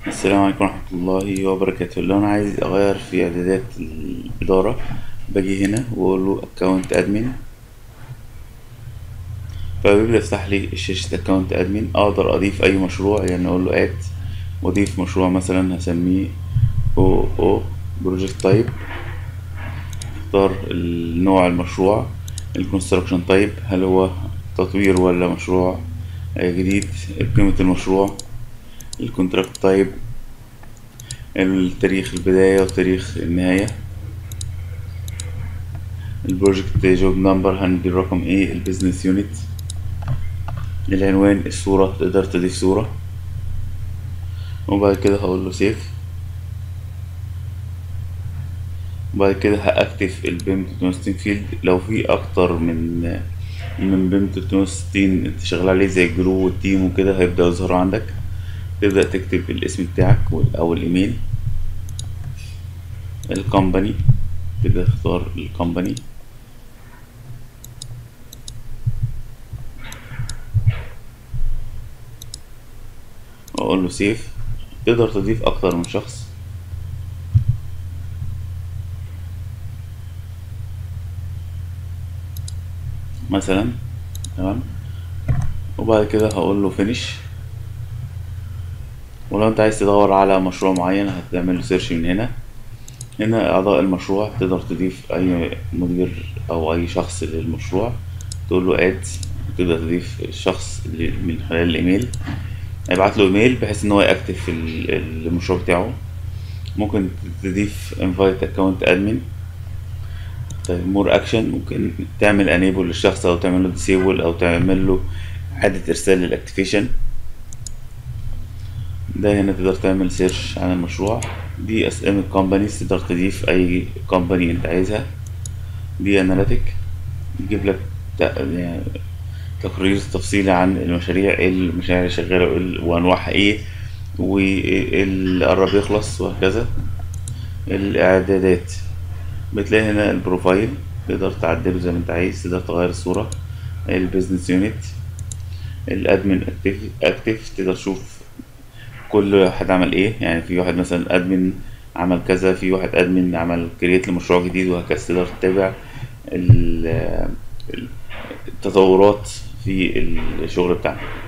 السلام عليكم ورحمة الله وبركاته لو أنا عايز أغير في إعدادات الإدارة باجي هنا وأقول له أكونت أدمن فبيبدأ يفتح لي شاشة أكونت أدمن أقدر أضيف أي مشروع يعني أقول له آد وأضيف مشروع مثلا هسميه أو أو بروجكت تايب اختار نوع المشروع الكونستراكشن تايب هل هو تطوير ولا مشروع جديد قيمة المشروع الكونتراكت تايب التاريخ البداية وتاريخ النهاية البروجكت جوب نمبر هندي الرقم ايه البيزنس يونت العنوان الصورة تقدر تضيف صورة وبعد كده هقول له سيف وبعد كده هأكتف البيم 360 فيلد لو في أكتر من من بيم 360 انت شغال عليه زي الجرو والتيم وكده هيبدأ يظهر عندك تبدأ تكتب الاسم بتاعك أو الإيميل الكومباني تبدأ تختار الكومباني وأقول له سيف تقدر تضيف أكتر من شخص مثلا تمام وبعد كده هقول له فينيش ولو انت عايز تدور على مشروع معين هتعمل له سيرش من هنا هنا اعضاء المشروع تقدر تضيف اي مدير او اي شخص للمشروع تقول له اد تقدر تضيف الشخص من خلال الايميل ابعت له ايميل بحيث ان هو ياكتف المشروع بتاعه ممكن تضيف انفايت اكونت ادمن طيب مور اكشن ممكن تعمل انيبل للشخص او تعمل له ديسيبل او تعمل له اعاده ارسال للاكتيفيشن ده هنا تقدر تعمل سيرش عن المشروع دي اسامي الكومبانيز تقدر تضيف اي كومباني انت عايزها دي اناليتيك يجيب لك يعني تقرير تفصيلي عن المشاريع ايه المشاريع اللي شغاله وانواعها ايه واللي قرب يخلص وهكذا الاعدادات بتلاقي هنا البروفايل تقدر تعدله زي ما انت عايز تقدر تغير الصورة البيزنس يونت الادمن اكتف اكتف تقدر تشوف كل واحد عمل ايه يعني في واحد مثلا ادمن عمل كذا في واحد ادمن عمل كريت لمشروع جديد وهكذا تقدر تتابع التطورات في الشغل بتاعنا